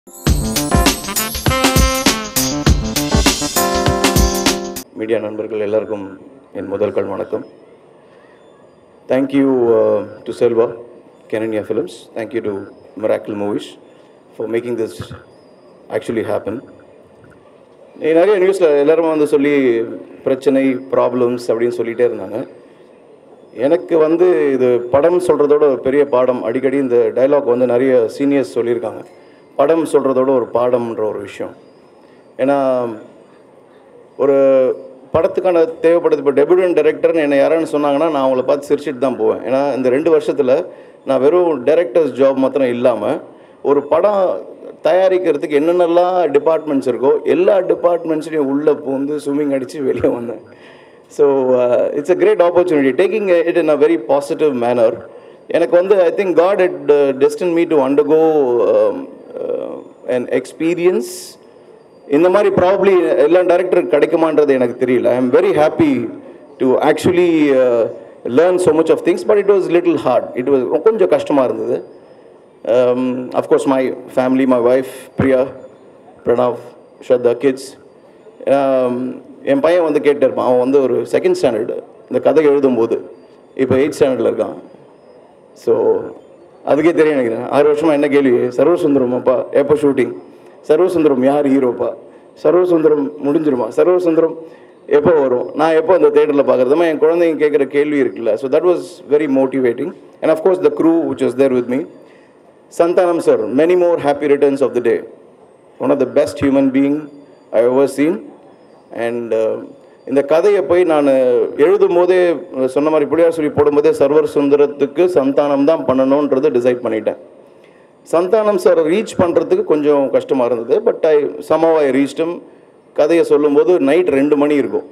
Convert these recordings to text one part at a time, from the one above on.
Media நண்பர்கள் எல்லாருக்கும் என் முதல் கண் வணக்கம் thank you to Selva Kenanya films thank you to miracle movies for making this actually happen நிறைய நியூஸில் எல்லாரும் வந்து சொல்லி பிரச்சனை ப்ராப்ளம்ஸ் அப்படின்னு சொல்லிகிட்டே இருந்தாங்க எனக்கு வந்து இது படம் சொல்கிறதோட ஒரு பெரிய பாடம் அடிக்கடி இந்த டைலாக் வந்து நிறைய சீனியர்ஸ் சொல்லியிருக்காங்க படம் சொல்கிறதோட ஒரு பாடம்ன்ற ஒரு விஷயம் ஏன்னா ஒரு படத்துக்கான தேவைப்படுது இப்போ டெபியூடன் டைரக்டர்னு என்னை யாரான்னு சொன்னாங்கன்னா நான் அவங்கள பார்த்து சிரிச்சிட்டு தான் போவேன் ஏன்னா இந்த ரெண்டு வருஷத்தில் நான் வெறும் டைரக்டர்ஸ் ஜாப் மாத்திரம் இல்லாமல் ஒரு படம் தயாரிக்கிறதுக்கு என்னென்னலாம் டிபார்ட்மெண்ட்ஸ் இருக்கோ எல்லா டிபார்ட்மெண்ட்ஸ்லையும் உள்ளே பூந்து ஸ்விம்மிங் அடித்து வெளியே வந்தேன் so it's a great opportunity taking it in a very positive manner எனக்கு வந்து I think God it destined me to undergo an experience இந்த மாதிரி ப்ராப்ளி எல்லா டேரக்டருக்கு கிடைக்குமான்றது எனக்கு தெரியல I am very happy to actually learn so much of things but it was little hard it was கொஞ்சம் கஷ்டமாக இருந்தது of course my family my wife Priya Pranav Sharda kids என் பையன் வந்து கேட்டு இருப்பான் அவன் வந்து ஒரு செகண்ட் ஸ்டாண்டர்டு இந்த கதை எழுதும்போது இப்போ எயிட் ஸ்டாண்டர்டில் இருக்கான் ஸோ அதுக்கே தெரியும் நினைக்கிறேன் ஆறு வருஷமாக என்ன கேள்வி சர்வசுந்தரம் அப்பா எப்போ ஷூட்டிங் சர்வசுந்தரம் யார் ஹீரோப்பா சர்வசுந்தரம் முடிஞ்சிருமா சர்வசுந்தரம் எப்போ வரும் நான் எப்போ அந்த தேட்டரில் பார்க்குறதுமா என் குழந்தைங்க கேட்குற கேள்வி இருக்குல்ல so that was very motivating and of course the crew which was there with me Santhanam sir many more happy returns of the day one of the best human being I ever seen and இந்த கதையை போய் நான் எழுதும் போதே சொன்ன மாதிரி புளியார் சொல்லி போடும்போதே சர்வர் சுந்தரத்துக்கு சந்தானம் தான் பண்ணணுன்றது டிசைட் பண்ணிட்டேன் சந்தானம் சார் ரீச் பண்ணுறதுக்கு கொஞ்சம் கஷ்டமாக இருந்தது பட் ஐ சமவ் ஐ ரீச்டம் கதையை சொல்லும்போது நைட் ரெண்டு மணி இருக்கும்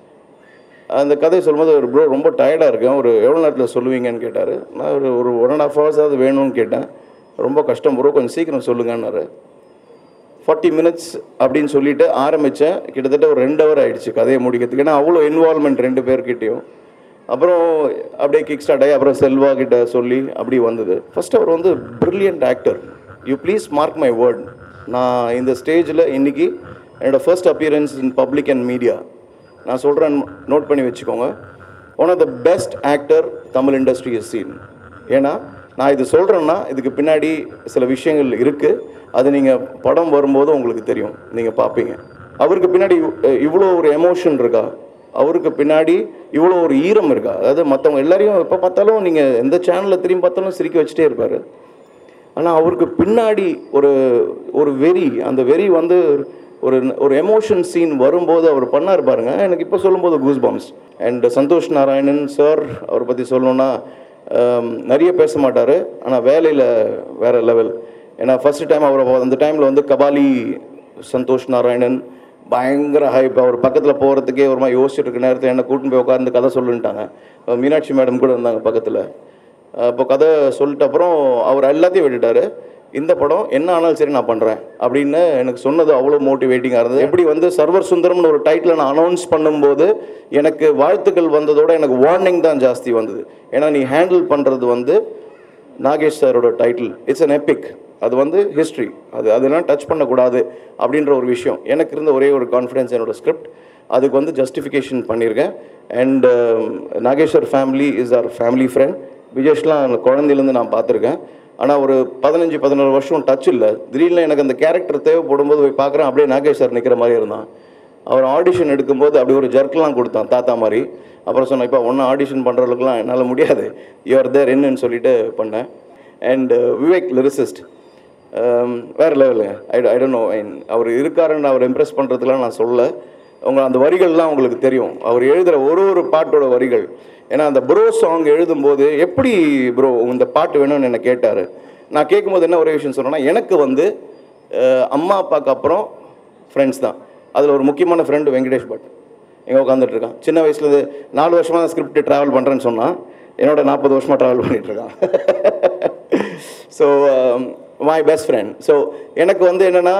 அந்த கதையை சொல்லும்போது ஒரு ப்ரோ ரொம்ப டயர்டாக இருக்கேன் ஒரு எவ்வளோ நேரத்தில் சொல்லுவீங்கன்னு கேட்டார் நான் ஒரு ஒரு ஒன் அண்ட் ஆஃப் ஹவர்ஸாவது வேணும்னு கேட்டேன் ரொம்ப கஷ்டம் ப்ரோ கொஞ்சம் சீக்கிரம் சொல்லுங்கன்னாரு ஃபார்ட்டி மினிட்ஸ் அப்படின்னு சொல்லிட்டு ஆரம்பித்தேன் கிட்டத்தட்ட ஒரு ரெண்டு ஹவர் ஆயிடுச்சு கதையை முடிக்கிறதுக்கு ஏன்னா அவ்வளோ இன்வால்மெண்ட் ரெண்டு பேர்கிட்டையும் அப்புறம் அப்படியே கிக் ஸ்டார்ட் ஆகி அப்புறம் செல்வா கிட்ட சொல்லி அப்படி வந்தது ஃபர்ஸ்ட் அவர் வந்து brilliant actor you please mark my word நான் இந்த ஸ்டேஜில் இன்னைக்கு என்னோடய first appearance in public and media நான் சொல்கிறேன் நோட் பண்ணி வச்சுக்கோங்க one of the best actor Tamil industry is seen ஏன்னா நான் இது சொல்கிறேன்னா இதுக்கு பின்னாடி சில விஷயங்கள் இருக்குது அது நீங்கள் படம் வரும்போது உங்களுக்கு தெரியும் நீங்கள் பார்ப்பீங்க அவருக்கு பின்னாடி இவ்வளோ ஒரு எமோஷன் இருக்கா அவருக்கு பின்னாடி இவ்வளோ ஒரு ஈரம் இருக்கா அதாவது மற்றவங்க எல்லாரையும் எப்போ பார்த்தாலும் நீங்கள் எந்த சேனலில் திரும்பி பார்த்தாலும் சிரிக்க வச்சுட்டே இருப்பார் ஆனால் அவருக்கு பின்னாடி ஒரு ஒரு வெறி அந்த வெறி வந்து ஒரு ஒரு எமோஷன் சீன் வரும்போது அவர் பண்ணார் பாருங்க எனக்கு இப்போ சொல்லும்போது goose bumps and Santhosh Narayanan sir அவரை பற்றி சொல்லணுன்னா நிறைய பேச மாட்டார் ஆனால் வேலையில் வேறு லெவல் ஏன்னா ஃபஸ்ட் டைம் அவர் அந்த டைமில் வந்து கபாலி சந்தோஷ் நாராயணன் பயங்கர ஹைப் அவர் பக்கத்தில் போகிறதுக்கே ஒரு மாதிரி யோசிச்சுட்டு இருக்க நேரத்தில் என்ன கூட்டின்னு போய் உட்காந்து கதை சொல்லுன்ட்டாங்க மீனாட்சி மேடம் கூட இருந்தாங்க பக்கத்தில் அப்போ கதை சொல்லிட்ட அப்புறம் அவர் எல்லாத்தையும் விட்டுட்டாரு இந்த படம் என்ன ஆனாலும் சரி நான் பண்ணுறேன் அப்படின்னு எனக்கு சொன்னது அவ்வளோ மோட்டிவேட்டிங்காக இருந்தது எப்படி வந்து சர்வர் சுந்தரம்னு ஒரு டைட்டில் நான் அனௌன்ஸ் பண்ணும்போது எனக்கு வாழ்த்துக்கள் வந்ததோட எனக்கு வார்னிங் தான் ஜாஸ்தி வந்தது ஏன்னா நீ ஹேண்டில் பண்ணுறது வந்து நாகேஷ் சாரோட டைட்டில் இட்ஸ் அன் எப்பிக் அது வந்து ஹிஸ்ட்ரி அது அதெல்லாம் டச் பண்ணக்கூடாது அப்படின்ற ஒரு விஷயம் எனக்கு இருந்த ஒரே ஒரு கான்ஃபிடென்ஸ் என்னோட ஸ்கிரிப்ட் அதுக்கு வந்து ஜஸ்டிஃபிகேஷன் பண்ணியிருக்கேன் and Nageshwar family is our family friend விஜேஷ்லாம் குழந்தையிலேருந்து நான் பார்த்துருக்கேன் ஆனால் ஒரு பதினஞ்சு பதினோரு வருஷம் டச் இல்லை திடீர்னு எனக்கு அந்த கேரக்டர் தேவைப்படும் போது போய் பார்க்குறேன் அப்படியே நாகேஷ் சார் நிற்கிற மாதிரி இருந்தான் அவர் ஆடிஷன் எடுக்கும்போது அப்படி ஒரு ஜர்க்கெலாம் கொடுத்தான் தாத்தா மாதிரி அப்புறம் சொன்னேன் இப்போ ஒன்றும் ஆடிஷன் பண்ணுறதுக்குலாம் என்னால் முடியாது யுவர் தேர் என்னன்னு சொல்லிட்டு பண்ணேன் அண்ட் விவேக் லிரிசிஸ்ட் வேறு லெவலுங்க ஐ ஐ டோன்ட் நோ அவர் இருக்காருன்னு அவர் இம்ப்ரெஸ் பண்ணுறதுக்குலாம் நான் சொல்ல உங்க அந்த வரிகள்லாம் உங்களுக்கு தெரியும் அவர் எழுதுகிற ஒரு ஒரு பாட்டோட வரிகள் ஏன்னா அந்த ப்ரோ சாங் எழுதும்போது எப்படி ப்ரோ இந்த பாட்டு வேணும்னு என்னை கேட்டார் நான் கேட்கும்போது என்ன ஒரே விஷயம் சொன்னேன்னா எனக்கு வந்து அம்மா அப்பாவுக்கு அப்புறம் ஃப்ரெண்ட்ஸ் தான் அதில் ஒரு முக்கியமான ஃப்ரெண்டு வெங்கடேஷ் பட் எங்கே உட்காந்துட்டு இருக்கான் சின்ன வயசுல நாலு வருஷமாக தான் ஸ்கிரிப்ட் ட்ராவல் பண்ணுறேன்னு சொன்னான் என்னோட நாற்பது வருஷமாக ட்ராவல் பண்ணிகிட்ருக்கான் so my best friend so எனக்கு வந்து என்னென்னா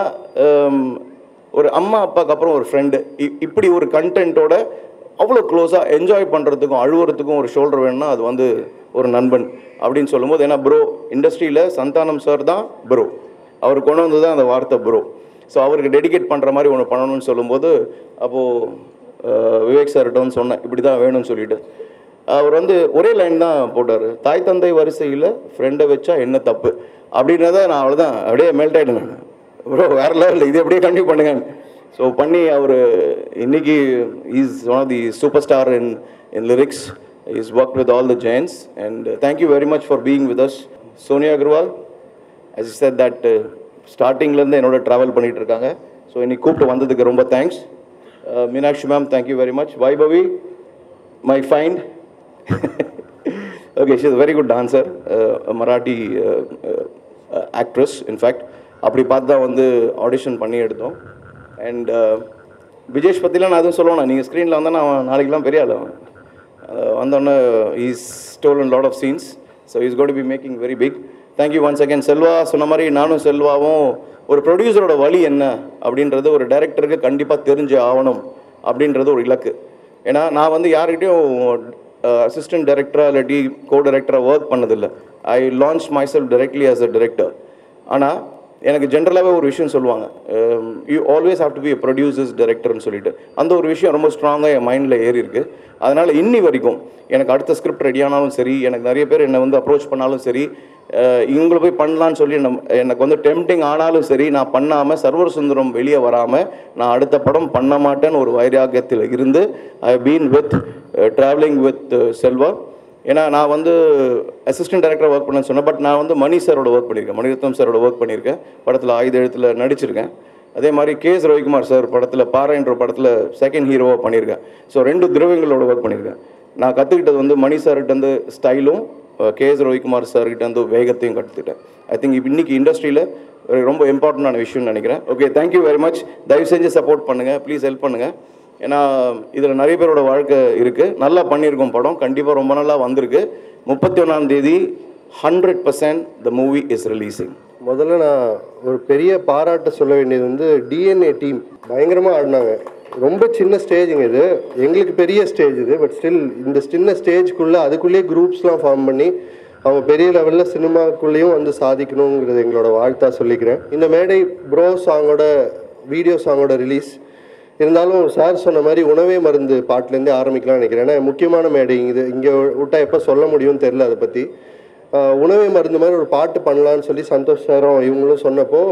ஒரு அம்மா அப்பாவுக்கு அப்புறம் ஒரு ஃப்ரெண்டு இப்படி ஒரு கண்டென்ட்டோட அவ்வளோ க்ளோஸாக என்ஜாய் பண்ணுறதுக்கும் அழுவுறதுக்கும் ஒரு ஷோல்டர் வேணும்னா அது வந்து ஒரு நண்பன் அப்படின்னு சொல்லும்போது ஏன்னா ப்ரோ இண்டஸ்ட்ரியில் சந்தானம் சார் தான் ப்ரோ அவர் கொண்டு வந்து தான் அந்த வார்த்தை ப்ரோ ஸோ அவருக்கு டெடிகேட் பண்ணுற மாதிரி ஒன்று பண்ணணும்னு சொல்லும்போது அப்போது விவேக் சார்கிட்ட வந்து சொன்னேன் இப்படி தான் வேணும்னு சொல்லிட்டு அவர் வந்து ஒரே லைன் தான் போட்டார் தாய் தந்தை வரிசையில் ஃப்ரெண்டை வச்சா என்ன தப்பு அப்படின்றத நான் அவ்வளோதான் அப்படியே மெல்ட் ஆகிட்டேன் நான் ப்ரோ வேற லெவலில் இது அப்படியே கண்டினியூ பண்ணுங்க ஸோ பண்ணி அவர் இன்னைக்கு is one of the super star in in lyrics is work with all the giants and thank you very much for being with us Sonia Agarwal as I said that uh, ஸ்டார்டிங்லேருந்து என்னோட ட்ராவல் பண்ணிட்டு இருக்காங்க so இன்னைக்கு கூப்பிட்டு வந்ததுக்கு ரொம்ப thanks Meenakshi ma'am thank you very much Vaibhavi my friend okay she is very good dancer Marathi actress in fact அப்படி பார்த்து தான் வந்து ஆடிஷன் பண்ணி எடுத்தோம் அண்ட் விஜேஷ் பற்றிலாம் நான் எதுவும் சொல்லுவேன் நீங்கள் ஸ்க்ரீனில் வந்தால் நான் நாளைக்கெல்லாம் பெரிய ஆள் அவன் அஹ் வந்தோடனே is stolen lot of scenes so is got be making very big thank you once again Selva சொன்ன மாதிரி நானும் செல்வாவும் ஒரு ப்ரொடியூசரோட வழி என்ன அப்படின்றது ஒரு டைரக்டருக்கு கண்டிப்பாக தெரிஞ்சு ஆகணும் அப்படின்றது ஒரு இலக்கு ஏன்னா நான் வந்து யார்கிட்டயும் அசிஸ்டன்ட் டைரக்டராக இல்லாட்டி கோ டைரக்டராக ஒர்க் பண்ணதில்லை I launch myself directly as a director ஆனால் எனக்கு ஜென்ரலாகவே ஒரு விஷயம் சொல்லுவாங்க you always have to be producers டைரக்டர்னு சொல்லிட்டு அந்த ஒரு விஷயம் ரொம்ப ஸ்ட்ராங்காக என் மைண்டில் ஏறி இருக்கு அதனால் இன்னி வரைக்கும் எனக்கு அடுத்த ஸ்கிரிப்ட் ரெடியானாலும் சரி எனக்கு நிறைய பேர் என்னை வந்து அப்ரோச் பண்ணாலும் சரி அஹ் இவங்களை போய் பண்ணலான்னு சொல்லி நம்ம எனக்கு வந்து டெம்டிங் ஆனாலும் சரி நான் பண்ணாமல் சர்வர் சுந்தரம் வெளியே வராமல் நான் அடுத்த படம் பண்ண மாட்டேன்னு ஒரு வைராக்கியத்தில் இருந்து I been with travelling with Selva ஏன்னா நான் வந்து அசிஸ்டன்ட் டைரக்டராக ஒர்க் பண்ணேன்னு சொன்னேன் பட் நான் வந்து மணி சாரோட ஒர்க் பண்ணியிருக்கேன் மணிரத்னம் சாரோட ஒர்க் பண்ணியிருக்கேன் படத்தில் ஆயுத எழுத்தில் நடிச்சிருக்கேன் அதே மாதிரி கே எஸ் ரவிக்குமார் சார் படத்தில் பாறைன்ற படத்தில் செகண்ட் ஹீரோவாக பண்ணியிருக்கேன் ஸோ ரெண்டு திரவியங்களோட ஒர்க் பண்ணியிருக்கேன் நான் கற்றுக்கிட்டது வந்து மணி சார்கிட்ட இருந்து ஸ்டைலும் கே எஸ் ரவிக்குமார் சார்கிட்ட இருந்து வேகத்தையும் கற்றுக்கிட்டேன் ஐ திங்க் இப்போ இன்னைக்கு இண்டஸ்ட்ரியில் ரொம்ப இம்பார்ட்டண்டான விஷயம்னு நினைக்கிறேன் ஓகே தேங்க்யூ வெரி மச் தயவு செஞ்சு சப்போர்ட் பண்ணுங்கள் ப்ளீஸ் ஹெல்ப் பண்ணுங்கள் ஏன்னா இதில் நிறைய பேரோட வாழ்க்கை இருக்குது நல்லா பண்ணியிருக்கோம் படம் கண்டிப்பாக ரொம்ப நல்லா வந்திருக்கு முப்பத்தி ஒன்றாம் தேதி hundred percent the movie is releasing முதல்ல நான் ஒரு பெரிய பாராட்ட சொல்ல வேண்டியது வந்து டிஎன்ஏ டீம் பயங்கரமாக ஆடினாங்க ரொம்ப சின்ன ஸ்டேஜுங்க இது எங்களுக்கு பெரிய ஸ்டேஜ் இது பட் ஸ்டில் இந்த சின்ன ஸ்டேஜ்க்குள்ளே அதுக்குள்ளேயே குரூப்ஸ்லாம் ஃபார்ம் பண்ணி அவங்க பெரிய லெவலில் சினிமாக்குள்ளேயும் வந்து சாதிக்கணுங்கிறது எங்களோட வாழ்த்தா சொல்லிக்கிறேன் இந்த மேடை ப்ரோ சாங்கோட வீடியோ சாங்கோட ரிலீஸ் இருந்தாலும் சார் சொன்ன மாதிரி உணவே மருந்து பாட்டிலேருந்தே ஆரம்பிக்கலாம்னு நினைக்கிறேன் ஏன்னா முக்கியமான மேடை இது இங்கே விட்டா எப்போ சொல்ல முடியும்னு தெரில அதை பற்றி உணவே மருந்து மாதிரி ஒரு பாட்டு பண்ணலான்னு சொல்லி சந்தோஷ் சாரும் இவங்களும் சொன்னப்போ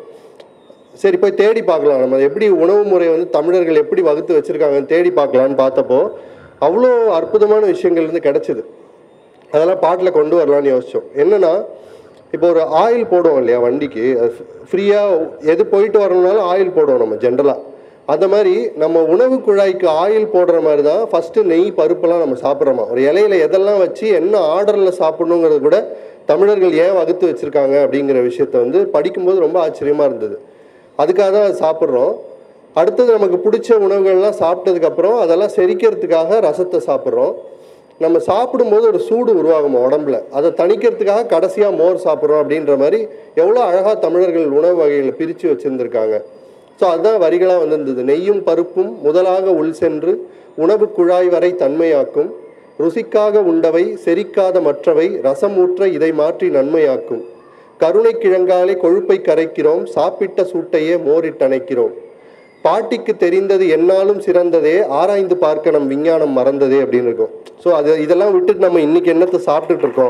சரி போய் தேடி பார்க்கலாம் நம்ம எப்படி உணவு முறை வந்து தமிழர்கள் எப்படி வகுத்து வச்சுருக்காங்கன்னு தேடி பார்க்கலான்னு பார்த்தப்போ அவ்வளோ அற்புதமான விஷயங்கள் வந்து கிடச்சிது அதெல்லாம் பாட்டில் கொண்டு வரலான்னு யோசித்தோம் என்னென்னா இப்போ ஒரு ஆயில் போடுவோம் இல்லையா வண்டிக்கு ஃப்ரீயாக எது போயிட்டு வரணும்னாலும் ஆயில் போடுவோம் நம்ம ஜென்ரலாக அந்த மாதிரி நம்ம உணவு குழாய்க்கு ஆயில் போடுற மாதிரி தான் ஃபஸ்ட்டு நெய் பருப்பெல்லாம் நம்ம சாப்பிட்றோமா ஒரு இலையில எதெல்லாம் வச்சு என்ன ஆர்டரில் சாப்பிடணுங்கிறது கூட தமிழர்கள் ஏன் வகுத்து வச்சுருக்காங்க அப்படிங்கிற விஷயத்த வந்து படிக்கும்போது ரொம்ப ஆச்சரியமாக இருந்தது அதுக்காக தான் அது சாப்பிட்றோம் அடுத்தது நமக்கு பிடிச்ச உணவுகள்லாம் சாப்பிட்டதுக்கப்புறம் அதெல்லாம் செரிக்கிறதுக்காக ரசத்தை சாப்பிட்றோம் நம்ம சாப்பிடும்போது ஒரு சூடு உருவாகும் உடம்புல அதை தணிக்கிறதுக்காக கடைசியாக மோர் சாப்பிட்றோம் அப்படின்ற மாதிரி எவ்வளோ அழகாக தமிழர்கள் உணவு வகைகளை பிரித்து வச்சுருந்துருக்காங்க ஸோ அதுதான் வரிகளாக வந்திருந்தது நெய்யும் பருப்பும் முதலாக உள் சென்று உணவு குழாய் வரை தன்மையாக்கும் ருசிக்காக உண்டவை செரிக்காத மற்றவை ரசம் ஊற்ற இதை மாற்றி நன்மையாக்கும் கருணை கிழங்காலே கொழுப்பை கரைக்கிறோம் சாப்பிட்ட சூட்டையே மோரிட்டணைக்கிறோம் பாட்டிக்கு தெரிந்தது என்னாலும் சிறந்ததே ஆராய்ந்து பார்க்க நம் விஞ்ஞானம் மறந்ததே அப்படின்னு இருக்கும் ஸோ அது இதெல்லாம் விட்டுட்டு நம்ம இன்னைக்கு என்னத்தை சாப்பிட்டுட்டு இருக்கோம்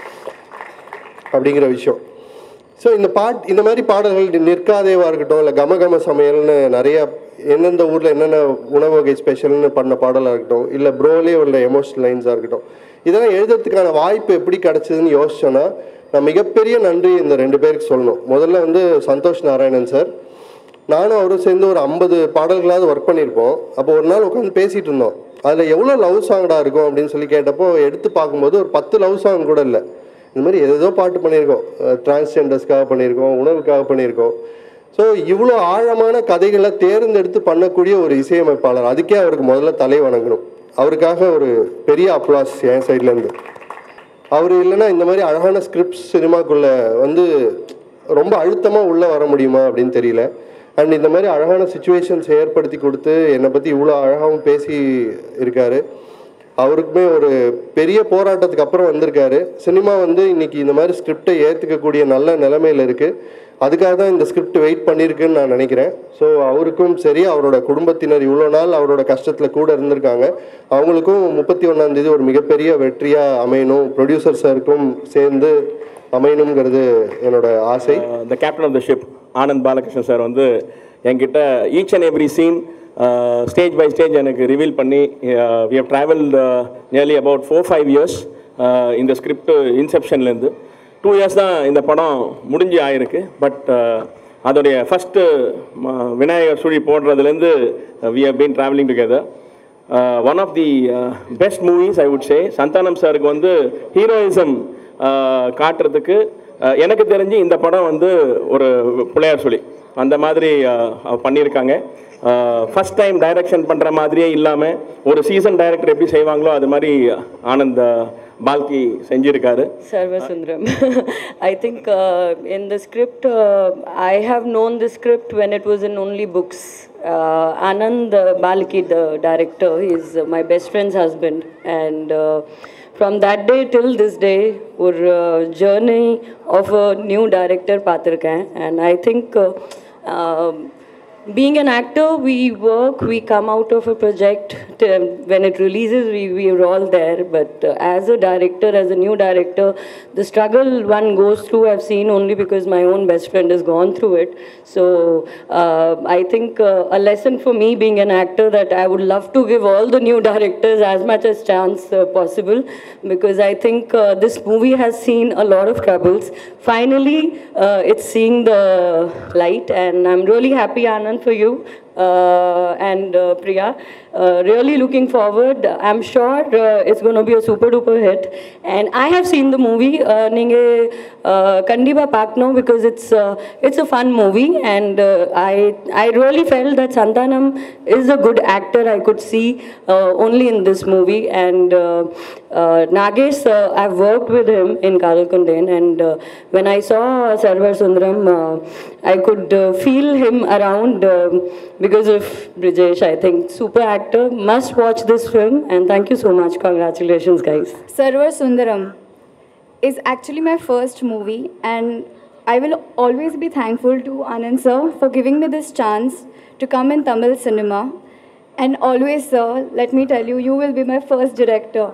அப்படிங்கிற விஷயம் ஸோ இந்த பாட் இந்த மாதிரி பாடல்கள் நிற்காதேவா இருக்கட்டும் இல்லை கமகம சமையல்னு நிறைய எந்தெந்த ஊரில் என்னென்ன உணவு வகை ஸ்பெஷல்னு பண்ண பாடலாக இருக்கட்டும் இல்லை ப்ரோலே உள்ள எமோஷனல் லைன்ஸாக இருக்கட்டும் இதெல்லாம் எழுதுறதுக்கான வாய்ப்பு எப்படி கிடச்சிதுன்னு யோசிச்சோன்னா நான் மிகப்பெரிய நன்றி இந்த ரெண்டு பேருக்கு சொல்லணும் முதல்ல வந்து சந்தோஷ் நாராயணன் சார் நானும் அவரும் சேர்ந்து ஒரு ஐம்பது பாடல்களாவது ஒர்க் பண்ணியிருப்போம் அப்போ ஒரு நாள் உட்காந்து பேசிகிட்டு இருந்தோம் அதில் எவ்வளோ லவ் சாங்கடா இருக்கும் அப்படின்னு சொல்லி கேட்டப்போ எடுத்து பார்க்கும்போது ஒரு பத்து லவ் சாங் கூட இல்லை இந்த மாதிரி ஏதேதோ பாட்டு பண்ணியிருக்கோம் டிரான்ஸ்ஜெண்டர்ஸ்க்காக பண்ணியிருக்கோம் உணவுக்காக பண்ணியிருக்கோம் ஸோ இவ்வளோ ஆழமான கதைகளை தேர்ந்தெடுத்து பண்ணக்கூடிய ஒரு இசையமைப்பாளர் அதுக்கே அவருக்கு முதல்ல தலை வணங்கணும் அவருக்காக ஒரு பெரிய அப்ளாஸ் என் சைட்லேருந்து அவர் இல்லைன்னா இந்த மாதிரி அழகான ஸ்கிரிப்ட் சினிமாக்குள்ளே வந்து ரொம்ப அழுத்தமாக உள்ளே வர முடியுமா அப்படின்னு தெரியல அண்ட் இந்த மாதிரி அழகான சுச்சுவேஷன்ஸ் ஏற்படுத்தி கொடுத்து என்னை பற்றி இவ்வளோ அழகாகவும் பேசி இருக்காரு அவருக்குமே ஒரு பெரிய போராட்டத்துக்கு அப்புறம் வந்திருக்காரு சினிமா வந்து இன்னைக்கு இந்த மாதிரி ஸ்கிரிப்டை ஏற்றுக்கக்கூடிய நல்ல நிலைமையில் இருக்குது அதுக்காக தான் இந்த ஸ்கிரிப்ட் வெயிட் பண்ணியிருக்குன்னு நான் நினைக்கிறேன் ஸோ அவருக்கும் சரி அவரோட குடும்பத்தினர் இவ்வளோ நாள் அவரோட கஷ்டத்தில் கூட இருந்திருக்காங்க அவங்களுக்கும் முப்பத்தி ஒன்றாந்தேதி ஒரு மிகப்பெரிய வெற்றியாக அமையணும் ப்ரொடியூசர் சாருக்கும் சேர்ந்து அமையணுங்கிறது என்னோட ஆசை the captain of the ship Anand Balakrishnan sir வந்து என்கிட்ட each and every scene stage by stage எனக்கு ரிவீல் பண்ணி we have travel nearly about four five years இந்த ஸ்கிரிப்ட் இன்செப்ஷன்லேருந்து டூ இயர்ஸ் தான் இந்த படம் முடிஞ்சு ஆயிருக்கு பட் அதோடைய ஃபஸ்ட்டு விநாயகர் சுழி போடுறதுலேருந்து we have been travelling together one of the best movies I would say Santhanam சாருக்கு வந்து ஹீரோயிசம் காட்டுறதுக்கு uh, எனக்கு தெரிஞ்சு இந்த படம் வந்து ஒரு பிள்ளையார் சொல்லி அந்த மாதிரி uh, பண்ணியிருக்காங்க ஃபஸ்ட் டைம் டைரக்ஷன் பண்ணுற மாதிரியே இல்லாமல் ஒரு சீசன் டைரக்டர் எப்படி செய்வாங்களோ அது மாதிரி ஆனந்த் பால்கி செஞ்சிருக்காரு Sarvasundram. I think uh, in the script, uh, I have known the script when it was in only books. Uh, Anand uh, Balki, the director, is uh, my best friend's husband. And uh, from that day till this day, we're uh, journey of a new director, Patrick. And I think uh, um, being an actor, we work, we come out of a project. To, when it releases, we, we are all there. But uh, as a director, as a new director, the struggle one goes through, I've seen only because my own best friend has gone through it. So uh, I think uh, a lesson for me being an actor that I would love to give all the new directors as much as chance uh, possible because I think uh, this movie has seen a lot of troubles. Finally, uh, it's seeing the light, and I'm really happy, Anand, for you uh, and uh, Priya. Uh, really looking forward. I'm sure uh, it's going to be a super duper hit. And I have seen the movie. Uh, நீங்க uh, கண்டிப்பா பார்க்கணும் because it's uh, it's a fun movie and uh, I I really felt that Santanam is a good actor. I could see uh, only in this movie and uh, uh, Nagesh. Uh, I've worked with him in Karal Kundain and uh, when I saw Sarvar Sundaram, uh, I could uh, feel him around um, because of Brijesh. I think super actor. Must watch this film and thank you so much. Congratulations, guys. Sarvar Sundaram is actually my first movie, and I will always be thankful to Anand sir for giving me this chance to come in Tamil cinema. And always, sir, let me tell you, you will be my first director.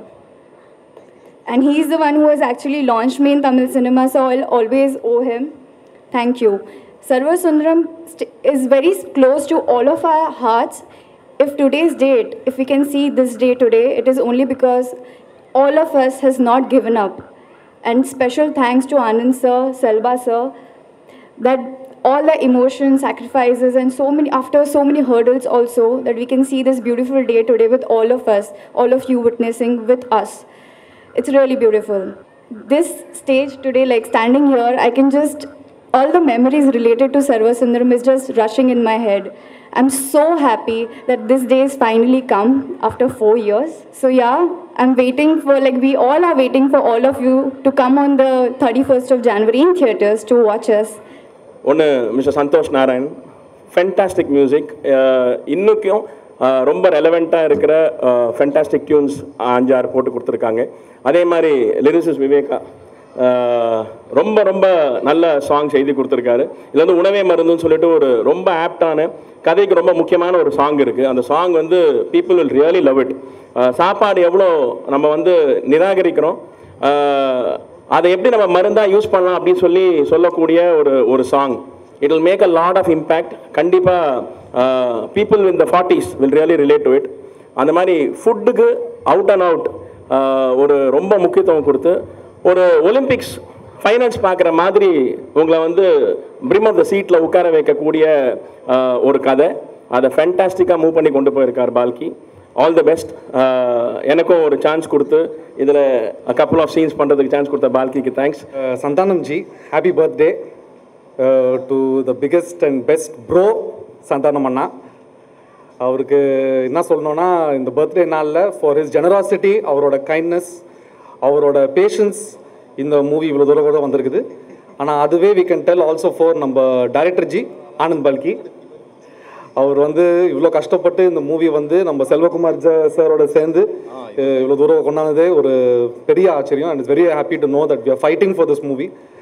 And he's the one who has actually launched me in Tamil cinema, so I'll always owe him. Thank you. Sarva Sundaram st- is very close to all of our hearts. If today's date, if we can see this day today, it is only because all of us has not given up. And special thanks to Anand sir, Selva sir, that all the emotions, sacrifices, and so many after so many hurdles also that we can see this beautiful day today with all of us, all of you witnessing with us. It's really beautiful. This stage today, like standing here, I can just all the memories related to Sarva Sundaram is just rushing in my head. I'm so happy that this day has finally come after four years. So yeah, I'm waiting for like we all are waiting for all of you to come on the 31st of January in theaters to watch us. ஒன்று mister Santhosh Narayan fantastic music இன்னுக்கும் அஹ், ரொம்ப ரெலவெண்ட்டாக இருக்கிற fantastic tunes அஞ்சாறு போட்டு கொடுத்துருக்காங்க அதே மாதிரி லிரிசிஸ் விவேகா அஹ், ரொம்ப ரொம்ப நல்ல சாங்ஸ் எழுதி கொடுத்துருக்காரு இதில் வந்து உணவே மருந்துன்னு சொல்லிட்டு ஒரு ரொம்ப ஆப்டான கதைக்கு ரொம்ப முக்கியமான ஒரு சாங் இருக்குது அந்த சாங் வந்து people will really love it சாப்பாடு எவ்வளோ நம்ம வந்து நிராகரிக்கிறோம் அஹ், அதை எப்படி நம்ம மருந்தாக யூஸ் பண்ணலாம் அப்படின்னு சொல்லி சொல்லக்கூடிய ஒரு ஒரு song it will make a lot of impact கண்டிப்பாக people in the forties will really relate to it அந்த மாதிரி ஃபுட்டுக்கு அவுட் அண்ட் அவுட் ஒரு ரொம்ப முக்கியத்துவம் கொடுத்து ஒரு ஒலிம்பிக்ஸ் ஃபைனல்ஸ் பார்க்குற மாதிரி உங்களை வந்து பிரிம் ஆஃப் த சீட்டில் உட்கார வைக்கக்கூடிய ஆஹ், ஒரு கதை அதை ஃபேண்டாஸ்டிக்காக மூவ் பண்ணி கொண்டு போயிருக்கார் பால்கி ஆல் தி பெஸ்ட் எனக்கும் ஒரு சான்ஸ் கொடுத்து இதில் கப்புள் ஆஃப் சீன்ஸ் பண்ணுறதுக்கு சான்ஸ் கொடுத்த பால்கிக்கு thanks Uh, Santanam ji, happy birthday uh, to the biggest and best bro Santhanam அண்ணா அவருக்கு என்ன சொல்லணும்னா இந்த பர்த்டே நாளில் ஃபார் his generosity அவரோட கைண்ட்னஸ் அவரோட பேஷன்ஸ் இந்த மூவி இவ்வளோ தூரம் கூட வந்திருக்குது ஆனால் அதுவே we can tell also for நம்ம டைரக்டர் ஜி ஆனந்த் பல்கி அவர் வந்து இவ்வளோ கஷ்டப்பட்டு இந்த மூவி வந்து நம்ம செல்வகுமார் ஜ சாரோட சேர்ந்து இவ்வளோ தூரம் கொண்டாந்ததே ஒரு பெரிய ஆச்சரியம் and it's very happy to know that we are fighting for this movie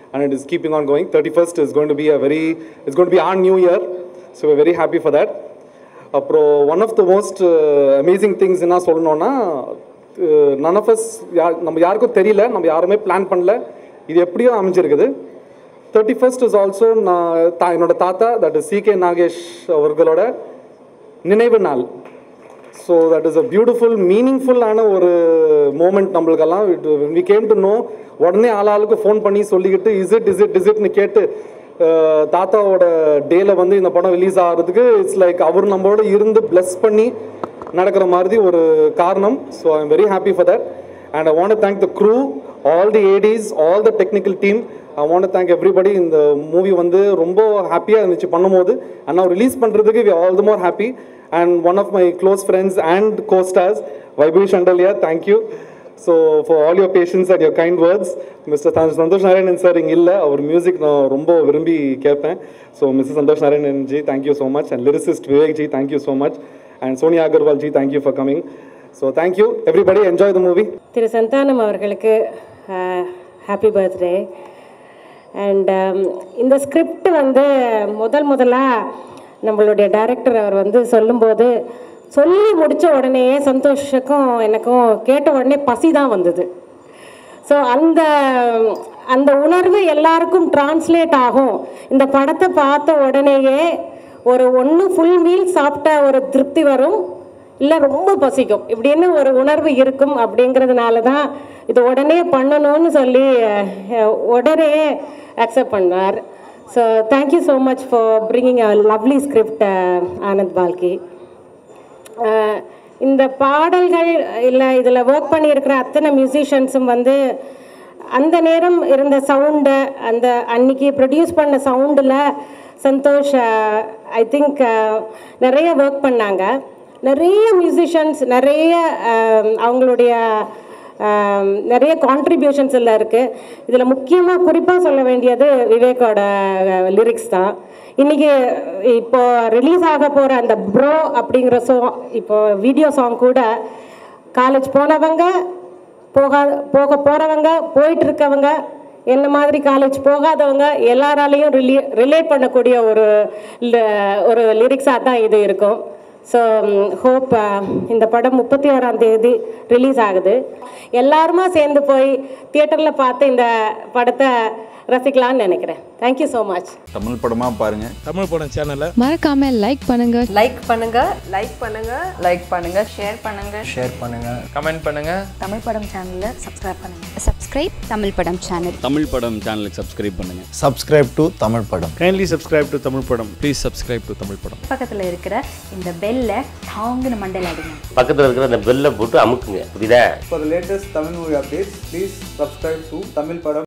and it is keeping on going. 31st is going to be a very, it's going to be our new year. So we're very happy for that. அப்புறம் one of the most amazing things என்ன சொல்லணும்னா none of us யார் நம்ம யாருக்கும் தெரியல நம்ம யாருமே plan பண்ணல இது எப்படியோ அமைஞ்சிருக்குது தேர்ட்டி ஃபர்ஸ்ட் இஸ் ஆல்சோ நான் தா என்னோட தாத்தா that is C K Nagesh அவர்களோட நினைவு நாள் so that is a beautiful மீனிங்ஃபுல்லான ஒரு மூமெண்ட் நம்மளுக்கெல்லாம் வி கேம் டு நோ உடனே ஆளாளுக்கு ஃபோன் பண்ணி சொல்லிக்கிட்டு is it is it is இட்னு கேட்டு அஹ், தாத்தாவோட டேல வந்து இந்த படம் ரிலீஸ் ஆகிறதுக்கு இட்ஸ் லைக் அவர் நம்மளோட இருந்து bless பண்ணி நடக்கிற மாதிரி ஒரு காரணம் so I am very happy for that and I want thank the crew all the ADs all the technical team I want thank everybody இந்த மூவி வந்து ரொம்ப ஹாப்பியாக இருந்துச்சு பண்ணும்போது ஆனால் ரிலீஸ் பண்ணுறதுக்கு we all the more happy and one of my close friends and costars Vaibhavi Shandilya thank you so for all your patience and your kind words mister Santhosh Narayanan sir இங்கே இல்லை அவர் மியூசிக் நான் ரொம்ப விரும்பி கேட்பேன் so mister Santhosh Narayanan ji thank you so much and lyricist Vivek ji thank you so much and Sonia Agarwal ji thank you for coming so thank you everybody enjoy the movie திரு சந்தானம் அவர்களுக்கு happy birthday and இந்த script வந்து முதல் முதலாக நம்மளுடைய டைரக்டர் அவர் வந்து சொல்லும்போது சொல்லி முடித்த உடனேயே சந்தோஷக்கும் எனக்கும் கேட்ட உடனே பசி தான் வந்தது ஸோ அந்த அந்த உணர்வு எல்லாருக்கும் டிரான்ஸ்லேட் ஆகும் இந்த படத்தை பார்த்த உடனேயே ஒரு ஒன்று ஃபுல் மீல் சாப்பிட்ட ஒரு திருப்தி வரும் இல்லை ரொம்ப பசிக்கும் இப்படின்னு ஒரு உணர்வு இருக்கும் அப்படிங்கிறதுனால தான் இது உடனே பண்ணணும்னு சொல்லி அஹ், உடனே அக்செப்ட் பண்ணார் so thank you so much for bringing a lovely script Anand Balki அஹ் இந்த பாடல்கள் இல்லை இதில் ஒர்க் பண்ணியிருக்கிற அத்தனை மியூசிஷியன்ஸும் வந்து அந்த நேரம் இருந்த சவுண்டை அந்த அன்னைக்கு ப்ரொடியூஸ் பண்ண சவுண்டில் சந்தோஷ் ஐ திங்க் நிறைய ஒர்க் பண்ணாங்க நிறைய மியூசிஷியன்ஸ் நிறைய அஹ், அவங்களுடைய ஆம், நிறைய கான்ட்ரிபியூஷன்ஸ் எல்லாம் இருக்குது இதில் முக்கியமாக குறிப்பாக சொல்ல வேண்டியது விவேக்கோட லிரிக்ஸ் தான் இன்றைக்கி இப்போ ரிலீஸ் ஆக போகிற அந்த ப்ரோ அப்படிங்கிற சாங் இப்போ வீடியோ சாங் கூட காலேஜ் போனவங்க போகா போக போகிறவங்க போயிட்டு இருக்கவங்க என்ன மாதிரி காலேஜ் போகாதவங்க எல்லாராலையும் ரிலே ரிலேட் பண்ணக்கூடிய ஒரு ல- ஒரு லிரிக்ஸாக தான் இது இருக்கும் ஸோ ஹோப் இந்த படம் முப்பத்தி ஓராம் தேதி ரிலீஸ் ஆகுது எல்லாருமா சேர்ந்து போய் தியேட்டரில் பார்த்து இந்த படத்தை ரசிக்கலாம்னு நினைக்கிறேன் தேங்க்யூ ஸோ மச் தமிழ் படமாக பாருங்கள் தமிழ் படம் சேனலை மறக்காம லைக் பண்ணுங்க லைக் பண்ணுங்க லைக் பண்ணுங்க லைக் பண்ணுங்க ஷேர் பண்ணுங்க ஷேர் பண்ணுங்க கமெண்ட் பண்ணுங்க தமிழ் படம் சேனலை சப்ஸ்கிரைப் பண்ணுங்க சப்ஸ்கிரைப் தமிழ் படம் சேனல் தமிழ் படம் சேனலுக்கு சப்ஸ்கிரைப் பண்ணுங்கள் சப்ஸ்கிரைப் டு தமிழ் படம் கைண்ட்லி சப்ஸ்கிரைப் டு தமிழ் படம் ப்ளீஸ் சப்ஸ்கிரைப் டு தமிழ் படம் பக்கத்தில் இருக்கிற இந்த பெல்லை டாங்குன்னு மண்டையில் அடிங்க பக்கத்தில் இருக்கிற அந்த பெல்லை போட்டு அமுக்குங்க புரியுதா For the latest Tamil movie updates, please subscribe to Tamil Padam